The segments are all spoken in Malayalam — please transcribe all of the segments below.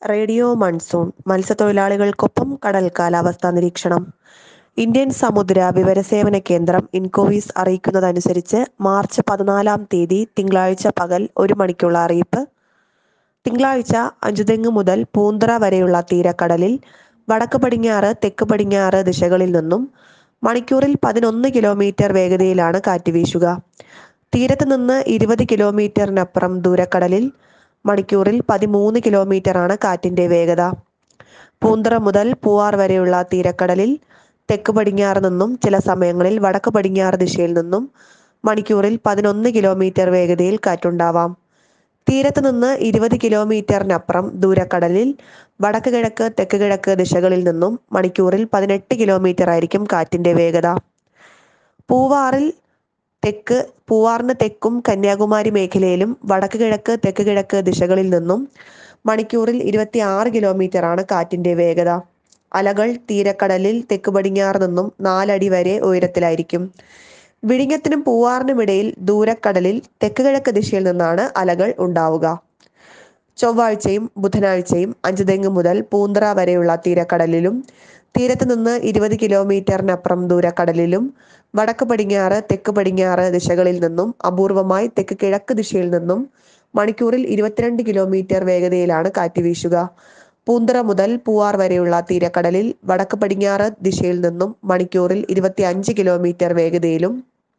റേഡിയോ മൺസൂൺ മത്സ്യത്തൊഴിലാളികൾക്കൊപ്പം കടൽ കാലാവസ്ഥാ നിരീക്ഷണം ഇന്ത്യൻ സമുദ്ര വിവരസേവന കേന്ദ്രം ഇൻകോവീസ് അറിയിക്കുന്നതനുസരിച്ച് മാർച്ച് പതിനാലാം തീയതി തിങ്കളാഴ്ച പകൽ ഒരു മണിക്കുള്ള അറിയിപ്പ് തിങ്കളാഴ്ച അഞ്ചുതെങ്ങ് മുതൽ പൂന്തറ വരെയുള്ള തീരക്കടലിൽ വടക്ക് പടിഞ്ഞാറ് തെക്ക് പടിഞ്ഞാറ് ദിശകളിൽ നിന്നും മണിക്കൂറിൽ പതിനൊന്ന് കിലോമീറ്റർ വേഗതയിലാണ് കാറ്റ് വീശുക തീരത്ത് നിന്ന് ഇരുപത് കിലോമീറ്ററിനപ്പുറം ദൂരക്കടലിൽ മണിക്കൂറിൽ പതിമൂന്ന് കിലോമീറ്ററാണ് കാറ്റിന്റെ വേഗത പൂന്തറ മുതൽ പൂവാർ വരെയുള്ള തീരക്കടലിൽ തെക്ക് പടിഞ്ഞാറ് നിന്നും ചില സമയങ്ങളിൽ വടക്ക് പടിഞ്ഞാറ് ദിശയിൽ നിന്നും മണിക്കൂറിൽ പതിനൊന്ന് കിലോമീറ്റർ വേഗതയിൽ കാറ്റുണ്ടാവാം തീരത്ത് നിന്ന് ഇരുപത് കിലോമീറ്ററിനപ്പുറം ദൂരക്കടലിൽ വടക്ക് കിഴക്ക് തെക്ക് കിഴക്ക് ദിശകളിൽ നിന്നും മണിക്കൂറിൽ പതിനെട്ട് കിലോമീറ്റർ ആയിരിക്കും കാറ്റിന്റെ വേഗത പൂവാറിൽ തെക്ക് പൂവാറിന് തെക്കും കന്യാകുമാരി മേഖലയിലും വടക്ക് കിഴക്ക് തെക്ക് കിഴക്ക് ദിശകളിൽ നിന്നും മണിക്കൂറിൽ ഇരുപത്തി ആറ് കിലോമീറ്റർ ആണ് കാറ്റിന്റെ വേഗത അലകൾ തീരക്കടലിൽ തെക്ക് പടിഞ്ഞാറ് നിന്നും നാലടി വരെ ഉയരത്തിലായിരിക്കും വിഴിഞ്ഞത്തിനും പൂവാറിനും ഇടയിൽ ദൂരക്കടലിൽ തെക്ക് കിഴക്ക് ദിശയിൽ നിന്നാണ് അലകൾ ഉണ്ടാവുക ചൊവ്വാഴ്ചയും ബുധനാഴ്ചയും അഞ്ചുതെങ്ങ് മുതൽ പൂന്തറ വരെയുള്ള തീരക്കടലിലും തീരത്ത് നിന്ന് ഇരുപത് കിലോമീറ്ററിനപ്പുറം ദൂരക്കടലിലും വടക്ക് പടിഞ്ഞാറ് തെക്ക് പടിഞ്ഞാറ് ദിശകളിൽ നിന്നും അപൂർവമായി തെക്ക് കിഴക്ക് ദിശയിൽ നിന്നും മണിക്കൂറിൽ ഇരുപത്തിരണ്ട് കിലോമീറ്റർ വേഗതയിലാണ് കാറ്റ് വീശുക പൂന്തറ മുതൽ പൂവാർ വരെയുള്ള തീരക്കടലിൽ വടക്ക് പടിഞ്ഞാറ് ദിശയിൽ നിന്നും മണിക്കൂറിൽ ഇരുപത്തി അഞ്ച് കിലോമീറ്റർ വേഗതയിലും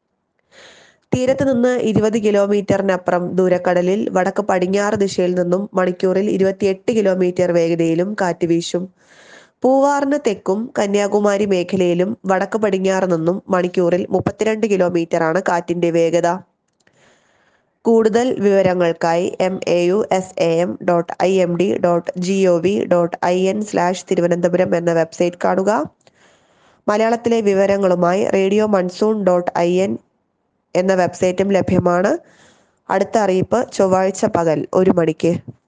തീരത്ത് നിന്ന് ഇരുപത് കിലോമീറ്ററിനപ്പുറം ദൂരക്കടലിൽ വടക്ക് പടിഞ്ഞാറ് ദിശയിൽ നിന്നും മണിക്കൂറിൽ ഇരുപത്തിയെട്ട് കിലോമീറ്റർ വേഗതയിലും കാറ്റ് വീശും പൂവാറിന് തെക്കും കന്യാകുമാരി മേഖലയിലും വടക്ക് പടിഞ്ഞാറ് നിന്നും മണിക്കൂറിൽ മുപ്പത്തിരണ്ട് കിലോമീറ്റർ ആണ് കാറ്റിന്റെ വേഗത കൂടുതൽ വിവരങ്ങൾക്കായി M A U S A M dot I M D dot G O V dot I N slash Thiruvananthapuram എന്ന വെബ്സൈറ്റ് കാണുക മലയാളത്തിലെ വിവരങ്ങളുമായി radio monsoon dot I N എന്ന വെബ്സൈറ്റും ലഭ്യമാണ് അടുത്ത അറിയിപ്പ് ചൊവ്വാഴ്ച പകൽ ഒരു മണിക്ക്